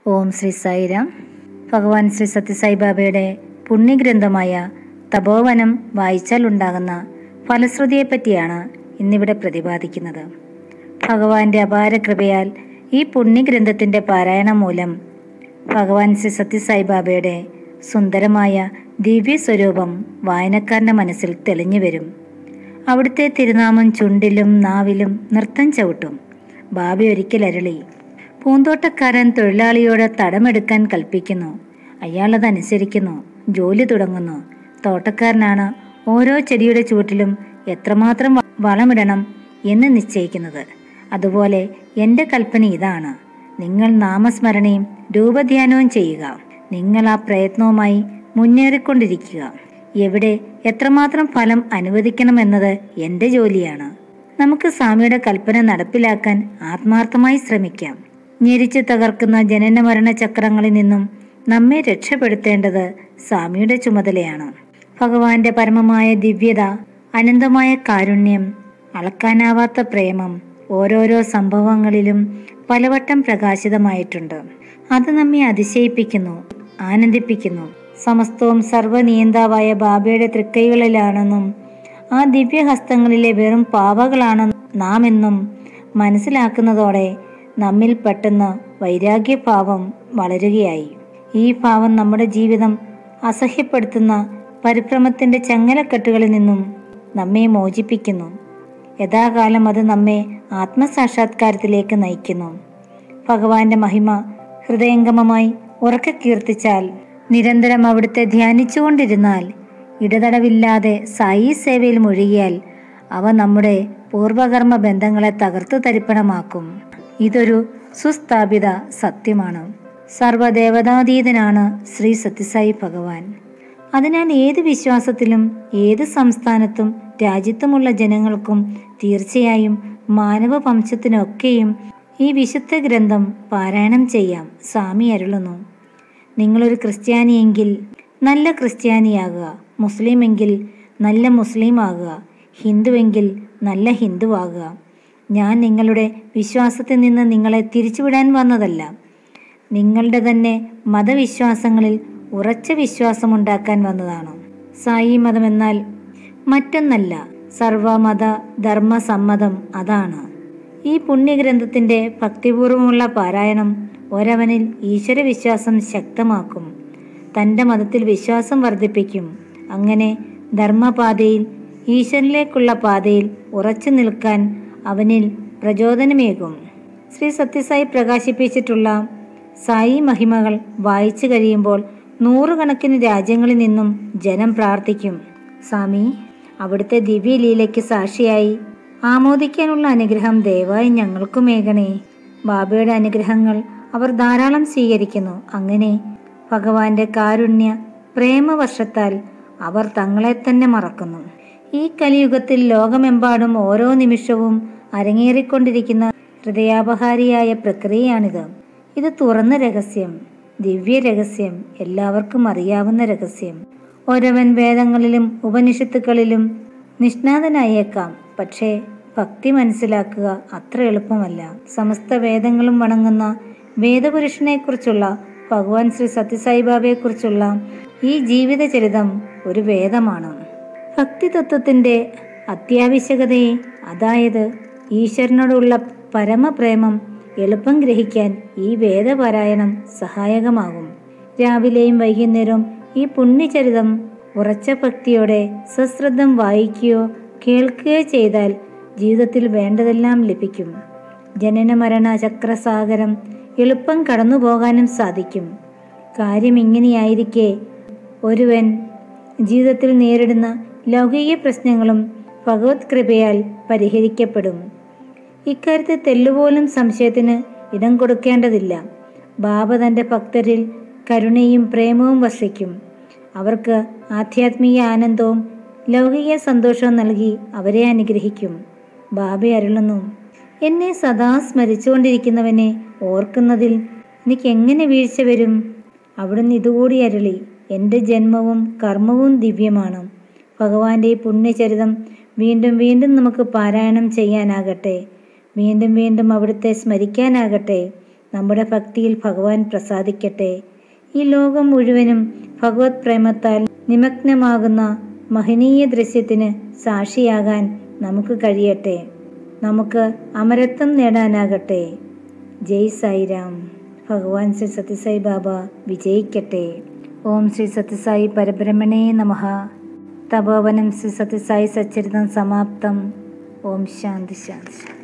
ഓം ശ്രീ സായിരാം ഭഗവാൻ ശ്രീ സത്യസായി ബാബയുടെ പുണ്യഗ്രന്ഥമായ തപോവനം വായിച്ചാൽ ഉണ്ടാകുന്ന ഫലശ്രുതിയെപ്പറ്റിയാണ് ഇന്നിവിടെ പ്രതിപാദിക്കുന്നത് ഭഗവാന്റെ അപാര കൃപയാൽ ഈ പുണ്യഗ്രന്ഥത്തിന്റെ പാരായണം മൂലം ഭഗവാൻ ശ്രീ സത്യസായി ബാബയുടെ സുന്ദരമായ ദിവ്യ സ്വരൂപം വായനക്കാരന്റെ മനസ്സിൽ തെളിഞ്ഞു വരും അവിടുത്തെ തിരുനാമം ചുണ്ടിലും നാവിലും നൃത്തം ചവിട്ടും ബാബ ഒരിക്കൽ അരളി പൂന്തോട്ടക്കാരൻ തൊഴിലാളിയോട് തടമെടുക്കാൻ കൽപ്പിക്കുന്നു അയാളതനുസരിക്കുന്നു ജോലി തുടങ്ങുന്നു തോട്ടക്കാരനാണ് ഓരോ ചെടിയുടെ ചുവട്ടിലും എത്രമാത്രം വ- വളമിടണം എന്ന് നിശ്ചയിക്കുന്നത് അതുപോലെ എൻ്റെ കൽപ്പന ഇതാണ് നിങ്ങൾ നാമസ്മരണയും രൂപധ്യാനവും ചെയ്യുക നിങ്ങൾ ആ പ്രയത്നവുമായി മുന്നേറിക്കൊണ്ടിരിക്കുക എവിടെ എത്രമാത്രം ഫലം അനുവദിക്കണമെന്നത് എൻ്റെ ജോലിയാണ് നമുക്ക് സ്വാമിയുടെ കൽപ്പന നടപ്പിലാക്കാൻ ആത്മാർത്ഥമായി ശ്രമിക്കാം ഞെരിച്ചു തകർക്കുന്ന ജനന മരണ ചക്രങ്ങളിൽ നിന്നും നമ്മെ രക്ഷപ്പെടുത്തേണ്ടത് സ്വാമിയുടെ ചുമതലയാണ് ഭഗവാന്റെ പരമമായ ദിവ്യത അനന്തമായ കാരുണ്യം അളക്കാനാവാത്ത പ്രേമം ഓരോരോ സംഭവങ്ങളിലും പലവട്ടം പ്രകാശിതമായിട്ടുണ്ട് അത് നമ്മെ അതിശയിപ്പിക്കുന്നു ആനന്ദിപ്പിക്കുന്നു സമസ്തവും സർവനിയന്താവായ ബാബയുടെ തൃക്കൈകളിലാണെന്നും ആ ദിവ്യഹസ്തങ്ങളിലെ വെറും പാവകളാണ് നാം എന്നും മനസ്സിലാക്കുന്നതോടെ നമ്മിൽ പെട്ടെന്ന് വൈരാഗ്യഭാവം വളരുകയായി ഈ ഭാവം നമ്മുടെ ജീവിതം അസഹ്യപ്പെടുത്തുന്ന പരിഭ്രമത്തിന്റെ ചങ്ങലക്കെട്ടുകളിൽ നിന്നും നമ്മെ മോചിപ്പിക്കുന്നു യഥാകാലം അത് നമ്മെ ആത്മസാക്ഷാത്കാരത്തിലേക്ക് നയിക്കുന്നു ഭഗവാന്റെ മഹിമ ഹൃദയംഗമമായി ഉറക്കെ കീർത്തിച്ചാൽ നിരന്തരം അവിടുത്തെ ധ്യാനിച്ചുകൊണ്ടിരുന്നാൽ ഇടതടവില്ലാതെ സായി സേവയിൽ മുഴുകിയാൽ അവ നമ്മുടെ പൂർവകർമ്മ ബന്ധങ്ങളെ തകർത്തു തരിപ്പണമാക്കും ഇതൊരു സുസ്ഥാപിത സത്യമാണ് സർവദേവതാതീതനാണ് ശ്രീ സത്യസായി ഭഗവാൻ അതിനാൽ ഏത് വിശ്വാസത്തിലും ഏത് സംസ്ഥാനത്തും രാജ്യത്തുമുള്ള ജനങ്ങൾക്കും തീർച്ചയായും മാനവ വംശത്തിനൊക്കെയും ഈ വിശുദ്ധ ഗ്രന്ഥം പാരായണം ചെയ്യാം സ്വാമി അരുളുന്നു നിങ്ങളൊരു ക്രിസ്ത്യാനിയെങ്കിൽ നല്ല ക്രിസ്ത്യാനിയാകുക മുസ്ലിമെങ്കിൽ നല്ല മുസ്ലിം ആകുക ഹിന്ദുവെങ്കിൽ നല്ല ഹിന്ദുവാകുക ഞാൻ നിങ്ങളുടെ വിശ്വാസത്തിൽ നിന്ന് നിങ്ങളെ തിരിച്ചുവിടാൻ വന്നതല്ല നിങ്ങളുടെ തന്നെ മതവിശ്വാസങ്ങളിൽ ഉറച്ച വിശ്വാസമുണ്ടാക്കാൻ വന്നതാണ് സായി മതം എന്നാൽ മറ്റൊന്നല്ല സർവമത ധർമ്മ സമ്മതം അതാണ് ഈ പുണ്യഗ്രന്ഥത്തിന്റെ ഭക്തിപൂർവമുള്ള പാരായണം ഒരവനിൽ ഈശ്വരവിശ്വാസം ശക്തമാക്കും തൻ്റെ മതത്തിൽ വിശ്വാസം വർദ്ധിപ്പിക്കും അങ്ങനെ ധർമ്മപാതയിൽ ഈശ്വരനിലേക്കുള്ള പാതയിൽ ഉറച്ചു നിൽക്കാൻ അവനിൽ പ്രചോദനമേകും ശ്രീ സത്യസായി പ്രകാശിപ്പിച്ചിട്ടുള്ള സായി മഹിമകൾ വായിച്ചു കഴിയുമ്പോൾ നൂറുകണക്കിന് രാജ്യങ്ങളിൽ നിന്നും ജനം പ്രാർത്ഥിക്കും സ്വാമി അവിടുത്തെ ദിവ്യലീലയ്ക്ക് സാക്ഷിയായി ആമോദിക്കാനുള്ള അനുഗ്രഹം ദയവായി ഞങ്ങൾക്കുമേകണേ ബാബയുടെ അനുഗ്രഹങ്ങൾ അവർ ധാരാളം സ്വീകരിക്കുന്നു അങ്ങനെ ഭഗവാന്റെ കാരുണ്യ പ്രേമവർഷത്താൽ അവർ തങ്ങളെ തന്നെ മറക്കുന്നു ഈ കലിയുഗത്തിൽ ലോകമെമ്പാടും ഓരോ നിമിഷവും അരങ്ങേറിക്കൊണ്ടിരിക്കുന്ന ഹൃദയാപഹാരിയായ പ്രക്രിയയാണിത് ഇത് തുറന്ന രഹസ്യം ദിവ്യ രഹസ്യം എല്ലാവർക്കും അറിയാവുന്ന രഹസ്യം ഒരവൻ വേദങ്ങളിലും ഉപനിഷത്തുക്കളിലും നിഷ്ണാതനായേക്കാം പക്ഷേ ഭക്തി മനസ്സിലാക്കുക അത്ര എളുപ്പമല്ല സമസ്ത വേദങ്ങളും വണങ്ങുന്ന വേദപുരുഷനെക്കുറിച്ചുള്ള ഭഗവാൻ ശ്രീ സത്യസായിബാബയെക്കുറിച്ചുള്ള ഈ ജീവിതചരിതം ഒരു വേദമാണ് ഭക്തി തത്വത്തിന്റെ അത്യാവശ്യകതയെ അതായത് ഈശ്വരനോടുള്ള പരമപ്രേമം എളുപ്പം ഗ്രഹിക്കാൻ ഈ വേദപാരായണം സഹായകമാകും രാവിലെയും വൈകുന്നേരവും ഈ പുണ്യചരിതം ഉറച്ച ഭക്തിയോടെ സശ്രദ്ധം വായിക്കുകയോ കേൾക്കുകയോ ചെയ്താൽ ജീവിതത്തിൽ വേണ്ടതെല്ലാം ലഭിക്കും ജനന മരണ ചക്രസാഗരം എളുപ്പം കടന്നു പോകാനും സാധിക്കും കാര്യം ഇങ്ങനെയായിരിക്കെ ഒരുവൻ ജീവിതത്തിൽ നേരിടുന്ന ലൗകിക പ്രശ്നങ്ങളും ഭഗവത് കൃപയാൽ പരിഹരിക്കപ്പെടും ഇക്കാര്യത്തിൽ തെല്ലുപോലും സംശയത്തിന് ഇടം കൊടുക്കേണ്ടതില്ല ബാബ തൻ്റെ ഭക്തരിൽ കരുണയും പ്രേമവും വർഷിക്കും അവർക്ക് ആധ്യാത്മിക ആനന്ദവും ലൗകിക സന്തോഷവും നൽകി അവരെ അനുഗ്രഹിക്കും ബാബ അരുളുന്നു എന്നെ സദാ സ്മരിച്ചുകൊണ്ടിരിക്കുന്നവനെ ഓർക്കുന്നതിൽ എനിക്ക് എങ്ങനെ വീഴ്ച വരും അവിടുന്ന് ഇതുകൂടി അരുളി എൻ്റെ ജന്മവും കർമ്മവും ദിവ്യമാണ് ഭഗവാന്റെ ഈ പുണ്യചരിതം വീണ്ടും വീണ്ടും നമുക്ക് പാരായണം ചെയ്യാനാകട്ടെ വീണ്ടും വീണ്ടും അവിടുത്തെ സ്മരിക്കാനാകട്ടെ നമ്മുടെ ഭക്തിയിൽ ഭഗവാൻ പ്രസാദിക്കട്ടെ ഈ ലോകം മുഴുവനും ഭഗവത് പ്രേമത്താൽ നിമഗ്നമാകുന്ന മഹനീയ ദൃശ്യത്തിന് സാക്ഷിയാകാൻ നമുക്ക് കഴിയട്ടെ നമുക്ക് അമരത്വം നേടാനാകട്ടെ ജയ് സായിരാം ഭഗവാൻ ശ്രീ സത്യസായി ബാബ വിജയിക്കട്ടെ ഓം ശ്രീ സത്യസായി പരബ്രഹ്മണേ നമഃ തപോവനം ശ്രീ സത്യസായി സച്ചരിതം സമാപ്തം ഓം ശാന്തി ശാന്തി